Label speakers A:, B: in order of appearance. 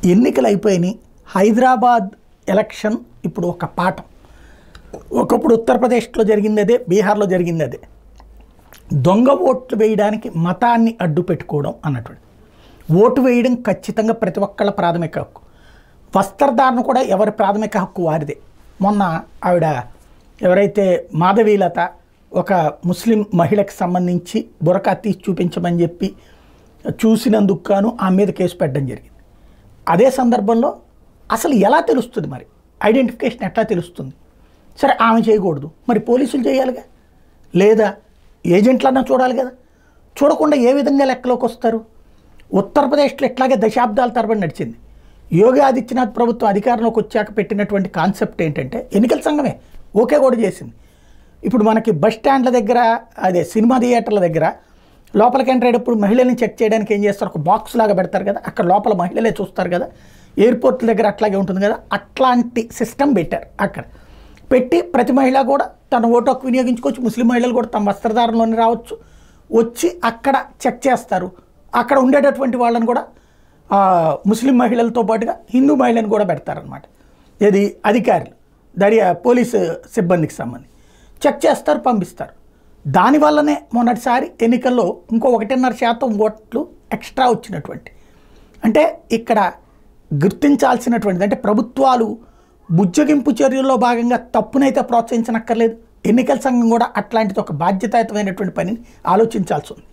A: ఎన్నికలు అయిపోయినాయి హైదరాబాద్ ఎలక్షన్ ఇప్పుడు ఒక పాఠం ఒకప్పుడు ఉత్తరప్రదేశ్లో జరిగింది అదే బీహార్లో జరిగింది అదే దొంగ ఓట్లు వేయడానికి మతాన్ని అడ్డు పెట్టుకోవడం అన్నటువంటి ఓటు వేయడం ఖచ్చితంగా ప్రతి ఒక్కళ్ళ ప్రాథమిక హక్కు వస్త్రధారణ కూడా ఎవరి ప్రాథమిక హక్కు వారిదే మొన్న ఆవిడ ఎవరైతే మాధవీలత ఒక ముస్లిం మహిళకి సంబంధించి బురకా తీసి చూపించమని చెప్పి చూసినందుకు గాను ఆమె మీద కేసు పెట్టడం జరిగింది అదే సందర్భంలో అసలు ఎలా తెలుస్తుంది మరి ఐడెంటిఫికేషన్ ఎట్లా తెలుస్తుంది సరే ఆమె చేయకూడదు మరి పోలీసులు చేయాలిగా లేదా ఏజెంట్లన్నా చూడాలి కదా చూడకుండా ఏ విధంగా లెక్కలోకి వస్తారు ఉత్తరప్రదేశ్లో ఇట్లాగే దశాబ్దాల తరబడి నడిచింది యోగి ఆదిత్యనాథ్ ప్రభుత్వం అధికారంలోకి వచ్చాక పెట్టినటువంటి కాన్సెప్ట్ ఏంటంటే ఎన్నికల సంఘమే ఓకే కూడా చేసింది ఇప్పుడు మనకి బస్ స్టాండ్ల దగ్గర అదే సినిమా థియేటర్ల దగ్గర లోపలికి ఎంటర్ అయ్యేటప్పుడు మహిళల్ని చెక్ చేయడానికి ఏం చేస్తారు ఒక బాక్స్ లాగా పెడతారు కదా అక్కడ లోపల మహిళలే చూస్తారు కదా ఎయిర్పోర్ట్ దగ్గర అట్లాగే ఉంటుంది కదా అట్లాంటి సిస్టమ్ పెట్టారు అక్కడ పెట్టి ప్రతి మహిళ కూడా తన ఓటు హక్కు వినియోగించుకోవచ్చు ముస్లిం మహిళలు కూడా తమ వస్త్రధారణలోనే రావచ్చు వచ్చి అక్కడ చెక్ చేస్తారు అక్కడ ఉండేటటువంటి వాళ్ళని కూడా ఆ, ముస్లిం మహిళలతో పాటుగా హిందూ మహిళను కూడా పెడతారనమాట ఇది అధికారులు దర్యా పోలీసు సిబ్బందికి సంబంధించి చెక్ చేస్తారు పంపిస్తారు దానివల్లనే మొన్నటిసారి ఎన్నికల్లో ఇంకో ఒకటిన్నర శాతం ఓట్లు ఎక్స్ట్రా వచ్చినటువంటి అంటే ఇక్కడ గుర్తించాల్సినటువంటిది అంటే ప్రభుత్వాలు బుజ్జగింపు చర్యల్లో భాగంగా తప్పునైతే ప్రోత్సహించనక్కర్లేదు ఎన్నికల సంఘం కూడా అట్లాంటిది ఒక బాధ్యతాయుతమైనటువంటి పనిని ఆలోచించాల్సి ఉంది